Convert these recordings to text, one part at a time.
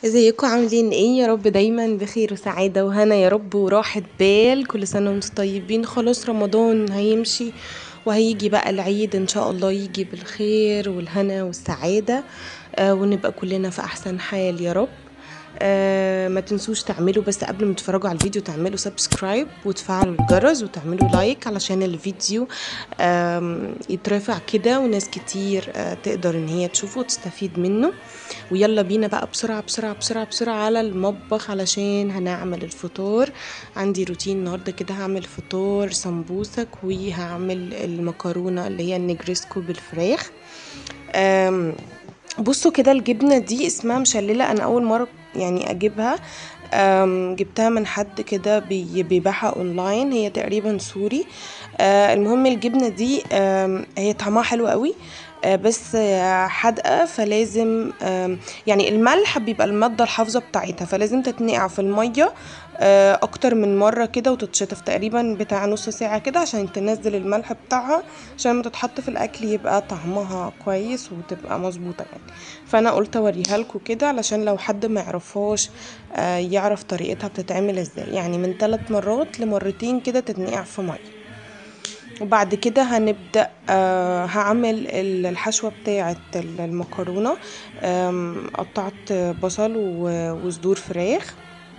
ازيكم عاملين ايه يا رب دايما بخير وسعادة وهنا يا رب وراحة بال كل سنة وانتم طيبين خلاص رمضان هيمشي وهيجي بقى العيد ان شاء الله يجي بالخير والهنا والسعادة آه ونبقى كلنا في احسن حال يا رب آه ما تنسوش تعملوا بس قبل ما تتفرجوا على الفيديو تعملوا سبسكرايب وتفعلوا الجرس وتعملوا لايك علشان الفيديو آم، يترفع كده وناس كتير آه تقدر ان هي تشوفه وتستفيد منه ويلا بينا بقى بسرعة بسرعة بسرعة بسرعة على المطبخ علشان هنعمل الفطار عندي روتين النهاردة كده هعمل فطار سمبوسك وهعمل المكرونة اللي هي النجريسكو بالفراخ آم، بصوا كده الجبنة دي اسمها مشللة أنا أول مرة يعني أجيبها أم، جبتها من حد كده بي- بيبيعها اونلاين هي تقريبا سوري آه، المهم الجبنة دي آم، هي طعمها حلو قوي آه، بس آه، حادقة فلازم آم، يعني الملح بيبقى المادة الحافظة بتاعتها فلازم تتنقع في المية آه، اكتر من مرة كده وتتشطف تقريبا بتاع نص ساعة كده عشان تنزل الملح بتاعها عشان لما تتحط في الاكل يبقى طعمها كويس وتبقى مظبوطة يعني فانا قلت اوريها لكم كده علشان لو حد ما يعرفهاش آه، يعرف طريقتها بتتعمل ازاي يعني من ثلاث مرات لمرتين كده تتنقع في ميه وبعد كده هنبدأ آه هعمل ال- الحشوة بتاعة ال- المكرونة آم، قطعت بصل و- وصدور فراخ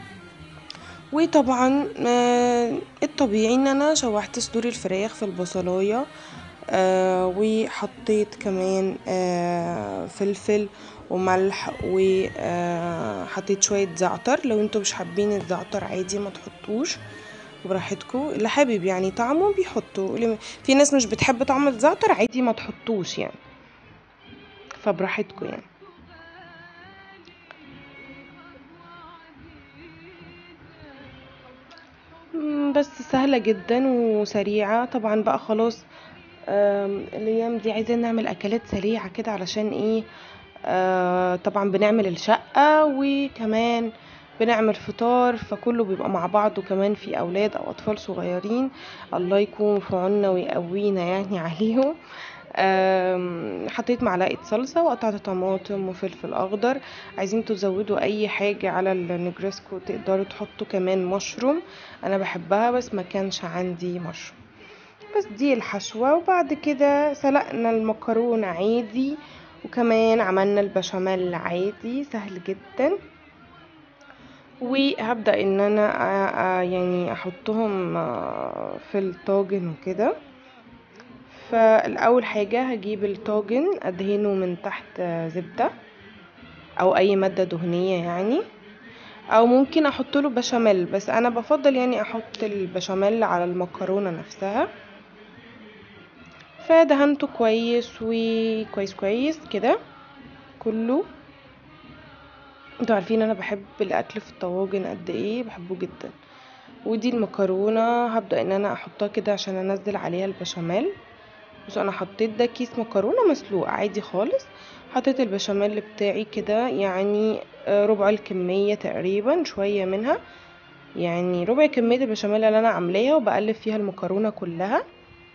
وطبعا آه الطبيعي ان انا شوحت صدور الفراخ في البصلاية آه وحطيت كمان آه فلفل وملح وحطيت شوية زعتر لو انتوا مش حابين الزعتر عادي ما تحطوش براحتكم اللي حابب يعني طعمه بيحطه اللي- في ناس مش بتحب طعم الزعتر عادي ما تحطوش يعني فبراحتكم يعني مم، بس سهلة جدا وسريعة طبعا بقى خلاص آم، الايام دي عايزين نعمل اكلات سريعة كده علشان ايه آه طبعا بنعمل الشقة وكمان بنعمل فطار فكله بيبقى مع بعض وكمان في اولاد او اطفال صغيرين الله يكون في عوننا ويقوينا يعني عليهم آم، حطيت معلقة صلصة وقطعت طماطم وفلفل أخضر عايزين تزودوا أي حاجة على النجرسكو تقدروا تحطوا كمان مشروم أنا بحبها بس ما كانش عندي مشروم بس دي الحشوة وبعد كده سلقنا المكرونة عادي وكمان عملنا البشاميل عادي سهل جدا وهبدأ ان انا أ- أ- يعني احطهم آه، في الطاجن وكده فالاول حاجة هجيب الطاجن ادهنه من تحت آه، زبدة او اي مادة دهنية يعني او ممكن احط له بشاميل بس انا بفضل يعني احط البشاميل على المكرونة نفسها فدهنته كويس وكويس كويس كده كله انتوا عارفين انا بحب الاكل في الطواجن قد ايه بحبه جدا ودي المكرونه هبدا ان انا احطها كده عشان انزل عليها البشاميل بصوا انا حطيت ده كيس مكرونه مسلوق عادي خالص حطيت البشاميل بتاعي كده يعني آه، ربع الكميه تقريبا شويه منها يعني ربع كميه البشاميل اللي انا عاملاها وبقلب فيها المكرونه كلها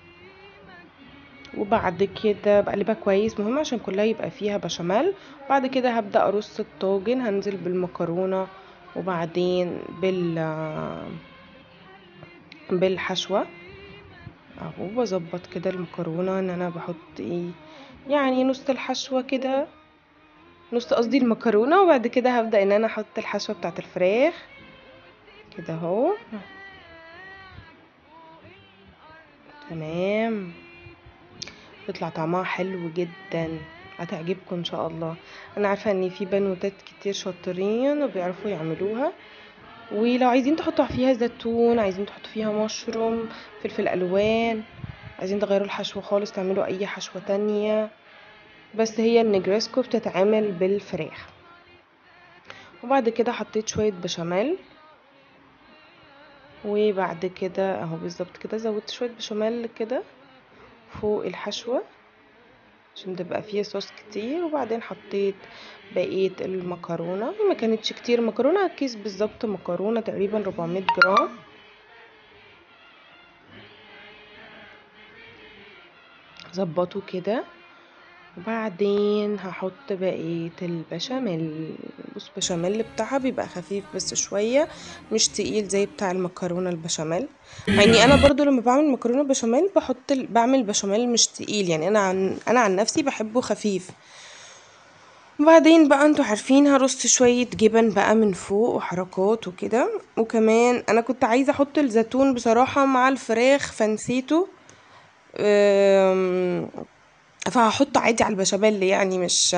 وبعد كده بقلبها كويس مهم عشان كلها يبقى فيها بشاميل بعد كده هبدأ ارص الطاجن هنزل بالمكرونة وبعدين بال بالحشوة اهو بظبط كده المكرونة ان انا بحط ايه يعني نص الحشوة كده نص قصدي المكرونة وبعد كده هبدأ ان انا احط الحشوة بتاعت الفراخ كده اهو تمام بيطلع طعمها حلو جدا هتعجبكم ان شاء الله انا عارفه ان في بنوتات كتير شاطرين وبيعرفوا يعملوها ولو عايزين تحطوا فيها زيتون عايزين تحطوا فيها مشروم فلفل الوان عايزين تغيروا الحشوه خالص تعملوا اي حشوه تانية بس هي النجرسكو بتتعمل بالفراخ وبعد كده حطيت شويه بشاميل وبعد كده اهو بالظبط كده زودت شويه بشاميل كده فوق الحشوه عشان تبقى فيها صوص كتير وبعدين حطيت بقية المكرونة ما كانتش كتير مكرونة كيس بالظبط مكرونة تقريبا 400 جرام ظبطه كده وبعدين هحط بقية البشاميل بص بشاميل بتاعها بيبقى خفيف بس شوية مش تقيل زي بتاع المكرونة البشاميل يعني انا برضو لما بعمل مكرونة بشاميل بحط ال- بعمل بشاميل مش تقيل يعني انا عن انا عن نفسي بحبه خفيف وبعدين بقى انتوا عارفين هرص شوية جبن بقى من فوق وحركات وكده وكمان انا كنت عايزة احط الزيتون بصراحة مع الفراخ فنسيته أم، فهحطه عادي على البشاميل يعني مش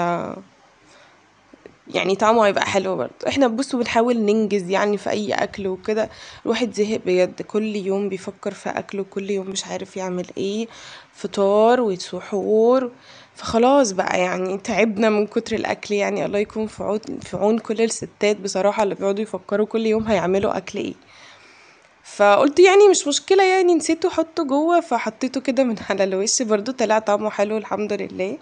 يعني طعمه هيبقى حلو برضه احنا بصوا بنحاول ننجز يعني في اي اكل وكده الواحد زهق بجد كل يوم بيفكر في اكله كل يوم مش عارف يعمل ايه فطار وسحور فخلاص بقى يعني تعبنا من كتر الاكل يعني الله يكون في عون في عون كل الستات بصراحة اللي بيقعدوا يفكروا كل يوم هيعملوا اكل ايه فقلت يعني مش مشكلة يعني نسيته احطه جوه فحطيته كده من على الوش برضو طلع طعمه حلو الحمد لله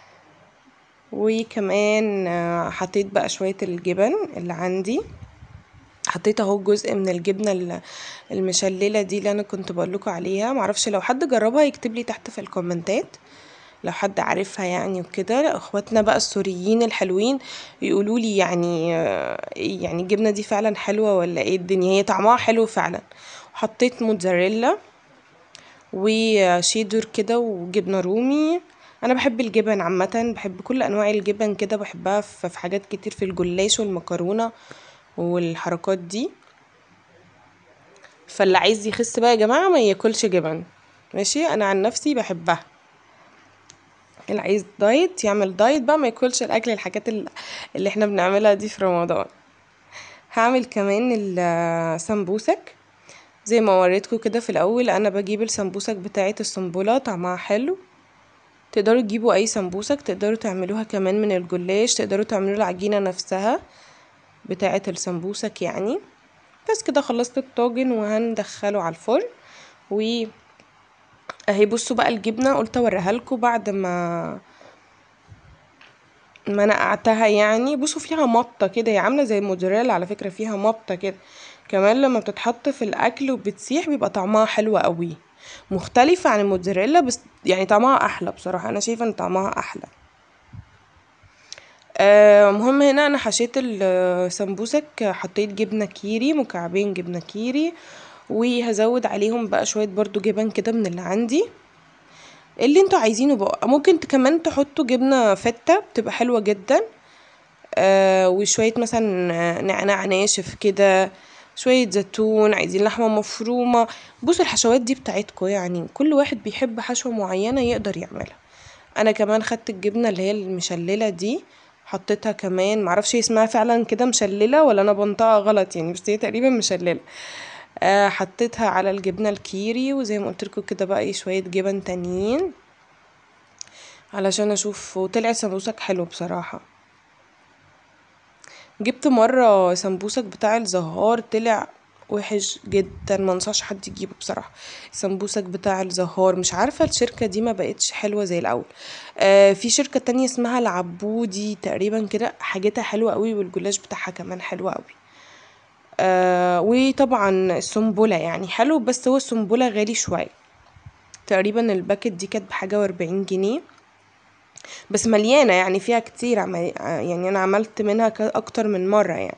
وكمان آه، حطيت بقى شوية الجبن اللي عندي حطيت اهو جزء من الجبنة ال- المشللة دي اللي انا كنت بقولكوا عليها معرفش لو حد جربها يكتب لي تحت في الكومنتات لو حد عارفها يعني وكده اخواتنا بقى السوريين الحلوين يقولوا لي يعني آه، يعني الجبنة دي فعلا حلوة ولا ايه الدنيا هي طعمها حلو فعلا حطيت موتزاريلا وشيدر كده وجبنة رومي انا بحب الجبن عامة بحب كل انواع الجبن كده بحبها في في حاجات كتير في الجلاش والمكرونة والحركات دي فاللي عايز يخس بقى يا جماعة ما ياكلش جبن ماشي انا عن نفسي بحبها اللي عايز دايت يعمل دايت بقى ما ياكلش الاكل الحاجات ال- اللي احنا بنعملها دي في رمضان هعمل كمان السمبوسك زي ما وريتكم كده في الاول انا بجيب السمبوسك بتاعه السنبله طعمها حلو تقدروا تجيبوا اي سمبوسك تقدروا تعملوها كمان من الجلاش تقدروا تعملوا العجينه نفسها بتاعه السمبوسك يعني بس كده خلصت الطاجن وهندخله على الفرن و اهي بصوا بقى الجبنه قلت اوريها لكم بعد ما ما نقعتها يعني بصوا فيها مطه كده هي عامله زي الموتزاريلا على فكره فيها مطه كده كمان لما بتتحط في الاكل وبتسيح بيبقى طعمها حلو قوي مختلفه عن الموتزاريلا بس يعني طعمها احلى بصراحه انا شايفه ان طعمها احلى آه، مهم هنا انا حشيت السمبوسك حطيت جبنه كيري مكعبين جبنه كيري وهزود عليهم بقى شويه برضو جبن كده من اللي عندي اللي انتوا عايزينه بقى ممكن ت- كمان تحطوا جبنه فته بتبقى حلوه جدا آه وشويه مثلا نعناع ناشف كده شويه زيتون عايزين لحمه مفرومه بصوا الحشوات دي بتاعتكم يعني كل واحد بيحب حشوه معينه يقدر يعملها انا كمان خدت الجبنه اللي هي المشلله دي حطيتها كمان معرفش هي اسمها فعلا كده مشلله ولا انا بنطقها غلط يعني بس هي تقريبا مشلله آه حطيتها على الجبنه الكيري وزي ما قلت لكم كده بقى ايه شويه جبن تانيين علشان اشوف وطلع سمبوسك حلو بصراحه جبت مره سمبوسك بتاع الزهار طلع وحش جدا ما انصحش حد يجيبه بصراحه السمبوسك بتاع الزهار مش عارفه الشركه دي ما بقتش حلوه زي الاول آه في شركه تانية اسمها العبودي تقريبا كده حاجتها حلوه قوي والجلاش بتاعها كمان حلو قوي آه وطبعا السنبله يعني حلو بس هو السنبله غالي شويه تقريبا الباكت دي كانت بحاجه واربعين جنيه بس مليانه يعني فيها كتير عم- يعني انا عملت منها ك- اكتر من مره يعني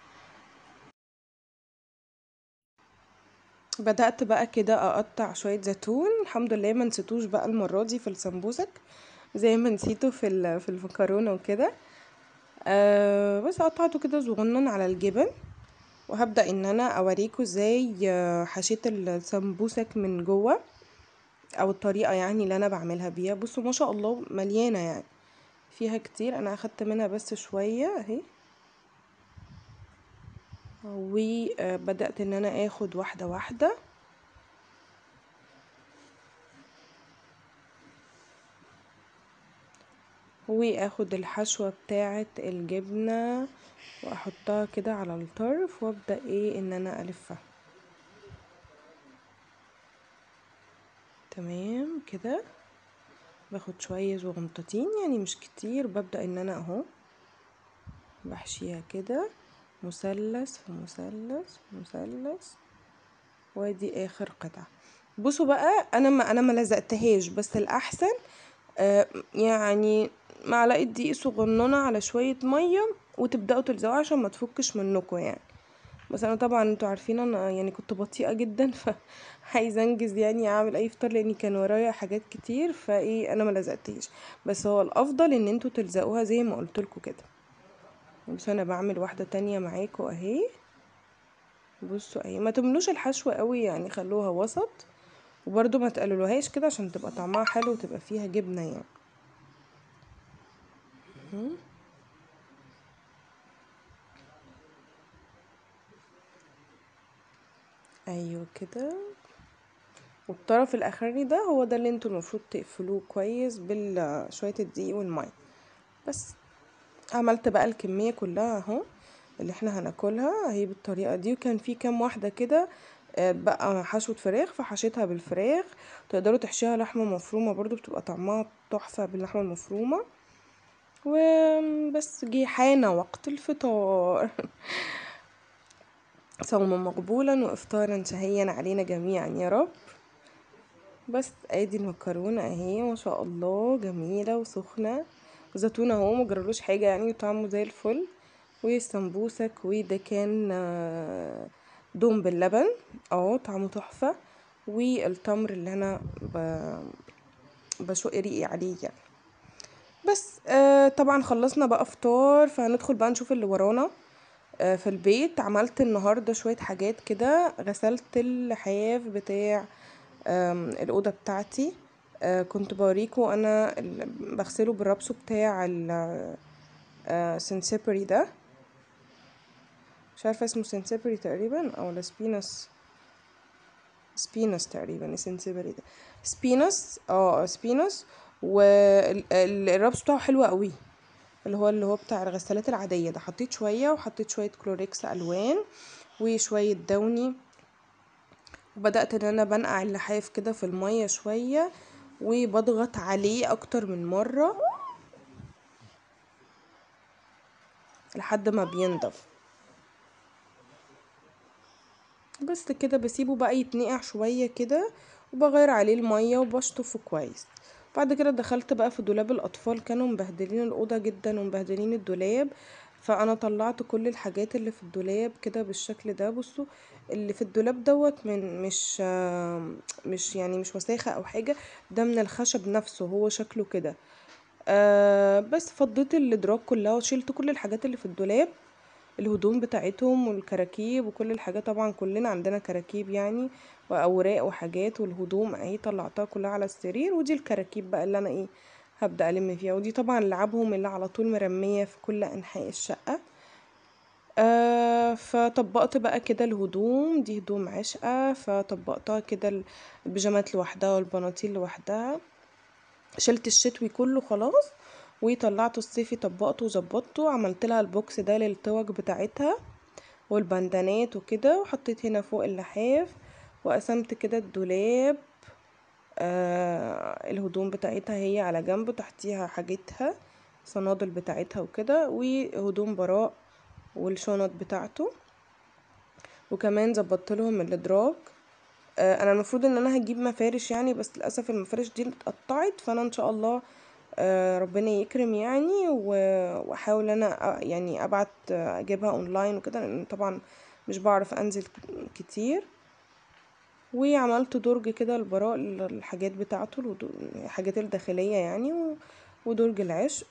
بدأت بقى كده اقطع شوية زيتون الحمد لله ما نسيتوش بقى المرة دي في السمبوسك زي ما نسيته في ال- في المكرونة وكده أه بس قطعته كده صغنن على الجبن وهبدأ ان انا اوريكم ازاي آه، حشيت السمبوسك من جوه او الطريقة يعني اللي انا بعملها بيها بصوا ما شاء الله مليانة يعني فيها كتير انا اخدت منها بس شوية اهي وبدأت ان انا اخد واحدة واحدة واخد الحشوة بتاعة الجبنة واحطها كده على الطرف وابدأ ايه ان انا الفها تمام كده باخد شوية صغنطتين يعني مش كتير ببدأ ان انا اهو بحشيها كده مثلث في مثلث في مثلث وادي اخر قطعة بصوا بقى انا ما انا ما لزقتهاش بس الاحسن آه، يعني معلقة دقيق صغننة على شوية مية وتبدأوا تلزقوها عشان ما تفكش منكم يعني بس انا طبعا انتوا عارفين انا يعني كنت بطيئة جدا فعايزة انجز يعني اعمل اي فطار لاني كان ورايا حاجات كتير فايه انا ما لزقتيش بس هو الافضل ان انتوا تلزقوها زي ما قلتلكوا كده بس انا بعمل واحدة تانية معاكوا اهي بصوا اهي ما تملوش الحشو قوي يعني خلوها وسط وبرده ما تقللوهاش كده عشان تبقى طعمها حلو وتبقى فيها جبنة يعني مهم. ايوه كده والطرف الاخراني ده هو ده اللي انتوا المفروض تقفلوه كويس بشوية الدقيق والمية بس عملت بقى الكمية كلها اهو اللي احنا هناكلها اهي بالطريقة دي وكان في كام واحدة كده آه، بقى حشوة فراخ فحشيتها بالفراخ تقدروا تحشيها لحمة مفرومة برضو بتبقى طعمها تحفة باللحمة المفرومة وبس جه حان وقت الفطار صوما مقبولا وافطارا شهيا علينا جميعا يا رب بس ادي المكرونة اهي ما شاء الله جميلة وسخنة زيتون اهو مجرلوش حاجة يعني طعمه زي الفل والسمبوسك وده كان آه، دوم باللبن اه طعمه تحفة والتمر اللي انا ب- بشق ريقي عليه يعني بس آه طبعا خلصنا بقى فطار فهندخل بقى نشوف اللي ورانا آه في البيت عملت النهاردة شوية حاجات كده غسلت اللحاف بتاع آم، الأوضة بتاعتي آه كنت بوريكم أنا ال- بغسله بالرابسو بتاع السنسيبري ده مش عارفة اسمه سنسيبري تقريبا أو سبينس سبينس تقريبا سنسيبري ده سبينس اه سبينس والرابس بتاعه حلو قوي اللي هو اللي هو بتاع الغسالات العادية ده حطيت شوية وحطيت شوية كلوريكس ألوان وشوية دوني وبدأت ان انا بنقع اللحاف كده في المية شوية وبضغط عليه اكتر من مرة لحد ما بينضف بس كده بسيبه بقى يتنقع شوية كده وبغير عليه المية وبشطفه كويس بعد كده دخلت بقى في دولاب الأطفال كانوا مبهدلين الأوضة جدا ومبهدلين الدولاب فأنا طلعت كل الحاجات اللي في الدولاب كده بالشكل ده بصوا اللي في الدولاب دوت من مش آه، مش يعني مش وساخة أو حاجة ده من الخشب نفسه هو شكله كده آه بس فضيت الادراج كلها وشلت كل الحاجات اللي في الدولاب الهدوم بتاعتهم والكراكيب وكل الحاجات طبعا كلنا عندنا كراكيب يعني واوراق وحاجات والهدوم اهي طلعتها كلها على السرير ودي الكراكيب بقى اللي انا ايه هبدأ الم فيها ودي طبعا لعبهم اللي على طول مرمية في كل انحاء الشقة آه فطبقت بقى كده الهدوم دي هدوم عشقة فطبقتها كده البيجامات لوحدها والبناطيل لوحدها شلت الشتوي كله خلاص وطلعته الصيفي طبقته وظبطته عملت لها البوكس ده للتوج بتاعتها والبندانات وكده وحطيت هنا فوق اللحاف وقسمت كده الدولاب آه الهدوم بتاعتها هي على جنب تحتيها حاجتها صنادل بتاعتها وكده وهدوم براء والشنط بتاعته وكمان ظبطت لهم الادراج آه، انا المفروض ان انا هجيب مفارش يعني بس للاسف المفارش دي اتقطعت فانا ان شاء الله آه، ربنا يكرم يعني و- واحاول انا أ- يعني ابعت آه، اجيبها اونلاين وكده لان طبعا مش بعرف انزل كتير وعملت درج كده البراء الحاجات بتاعته الهدو- الحاجات الداخلية يعني و- ودرج العشق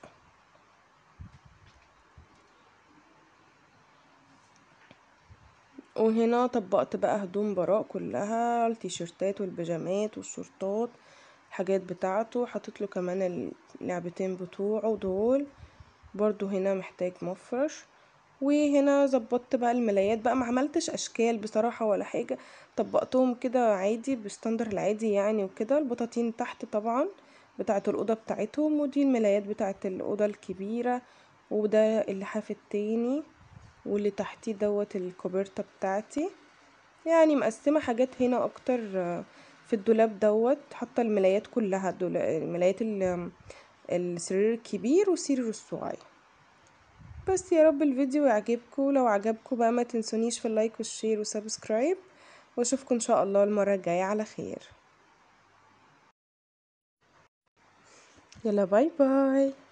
وهنا طبقت بقى هدوم براء كلها التيشيرتات والبيجامات والشورتات الحاجات بتاعته حطيت له كمان اللعبتين بتوعه دول برضو هنا محتاج مفرش وهنا ظبطت بقى الملايات بقى ما عملتش اشكال بصراحة ولا حاجة طبقتهم كده عادي بستاندر العادي يعني وكده البطاطين تحت طبعا بتاعة الأوضة بتاعتهم ودي الملايات بتاعة الأوضة الكبيرة وده اللحاف التاني واللي تحتيه دوت الكوبرتة بتاعتي يعني مقسمة حاجات هنا اكتر آه، في الدولاب دوت حاطة الملايات كلها الدول- الملايات ال- السرير الكبير والسرير الصغير بس يا رب الفيديو يعجبكم لو عجبكم بقى ما تنسونيش في اللايك والشير وسبسكرايب واشوفكم ان شاء الله المرة الجاية على خير يلا باي باي